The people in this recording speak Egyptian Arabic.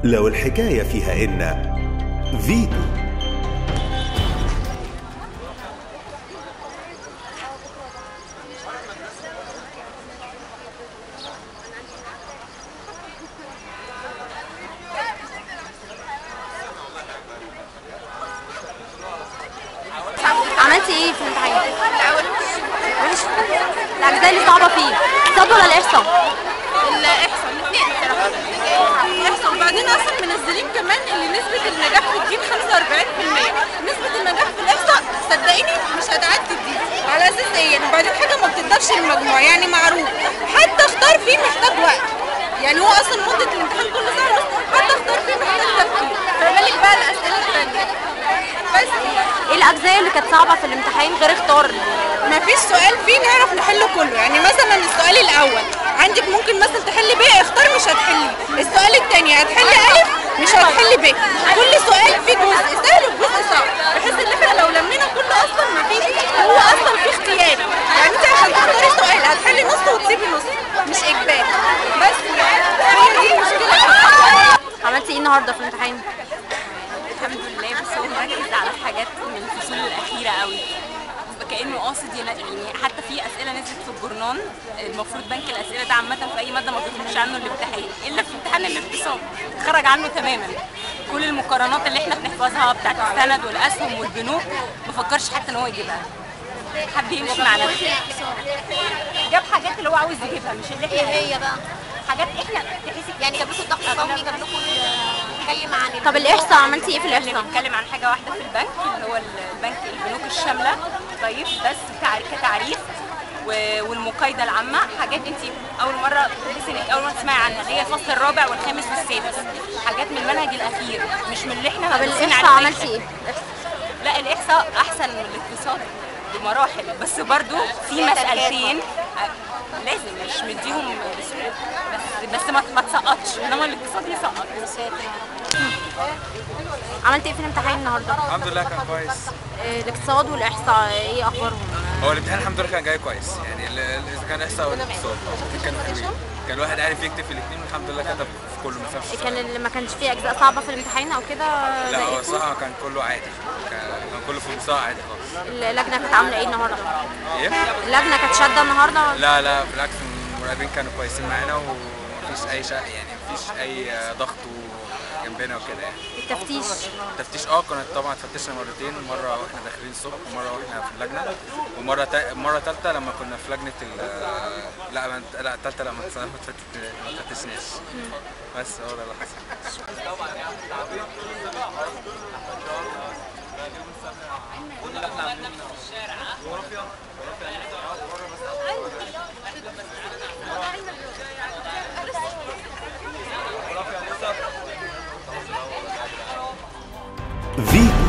لو الحكاية فيها إن فيتو عملتي ايه في الامتحان؟ وحش الاجزاء اللي صعبه فيه صاد ولا الاحصاء؟ الاحصاء الاثنين بصراحه الاحصاء وبعدين اصلا منزلين كمان ان نسبه النجاح في الدين 45% نسبه النجاح في الاحصاء صدقيني مش هتعدي الدين على اساس ايه وبعدين حاجه ما بتقدرش المجموع يعني معروف حتى اختار فيه محتاج وقت يعني هو اصلا مده الامتحان كله ساعه ونص حتى اختار فيه محتاج تفكير فما بالك بقى الاسئله الثانيه بس ايه الاجزاء اللي كانت صعبه في الامتحان غير اختار ما فيش سؤال فيه نعرف نحله كله يعني مثلا السؤال الاول عندك ممكن مثلا تحل ب اختار مش هتحلي السؤال الثاني هتحل الف مش هتحل ب كل سؤال فيه جزء سهل وجزء صعب بحيث ان احنا لو لمينا كله اصلا ما فيش هو اصلا فيه اختيار يعني انت عشان تختاري سؤال هتحلي نص وتسيبي نص مش اجباري بس يعني هي دي المشكله عملتي ايه النهارده في الامتحان؟ الحمد لله بس هو مركز على حاجات من الفصول الاخيره قوي كانه قاصد ينا- يعني حتى في اسئله نزلت في الجورنان المفروض بنك الاسئله ده عامه في اي ماده ما بيخرجش عنه الامتحان الا في امتحان الاقتصاد خرج عنه تماما كل المقارنات اللي احنا بنحفظها بتاعت السند والاسهم والبنوك ما فكرش حتى ان هو يجيبها حب يمشي مع نفسه جاب حاجات اللي هو عاوز يجيبها مش اللي احنا ايه هي بقى؟ حاجات احنا تحسي يعني جاب لكم الضغط الصوتي جاب لكم اتكلم عن طب الاحصاء عملتي ايه في اللي الاحصاء؟ بنتكلم عن حاجه واحده في البنك اللي هو البنك البنوك الشامله طيب بس تعريف كتعريف و- والمقايضه العامه حاجات انت اول مره تحسي انك اول مره تسمعي عنها اللي هي الفصل الرابع والخامس والسادس حاجات من المنهج الاخير مش من اللي احنا طب مدرسين الاحصاء عليه عملتي ايه؟ لا الاحصاء احسن من الاقتصاد بمراحل بس برضو في مسألتين آه، لازم مش مديهم بسهولة. بس بس ما ما تسقطش انما الاقتصاد يسقط عملتي ايه في الامتحان النهارده؟ الحمد لله كان كويس آه، الاقتصاد والاحصاء ايه اخبارهم؟ هو الامتحان الحمد لله كان جاي كويس يعني ال- ال- اذا كان احصاء ولا اقتصاد كانوا حلوين كان الواحد عارف يكتب في الاثنين والحمد لله كتب في كله ما فهمش كان اللي ما كانش فيه اجزاء صعبه في الامتحان او كده لا هو زيكم؟ الصراحه كان كله عادي كان كان كله في المستوى عادي خالص اللجنه كانت عامله ايه النهارده؟ ايه اللجنه كانت شاده النهارده لا لا بالعكس المراقبين كانوا كويسين معانا ومفيش اي شيء يعني مفيش اي ضغط جنبنا وكده يعني التفتيش التفتيش اه كانت طبعا فتشنا مرتين مره واحنا داخلين الصبح ومره واحنا في اللجنه ومره تا... مره ثالثه لما كنا في لجنه ال... لا ما... لا الثالثه لما ما تفت- ما فتشناش بس هو ده اللي حصل فيتو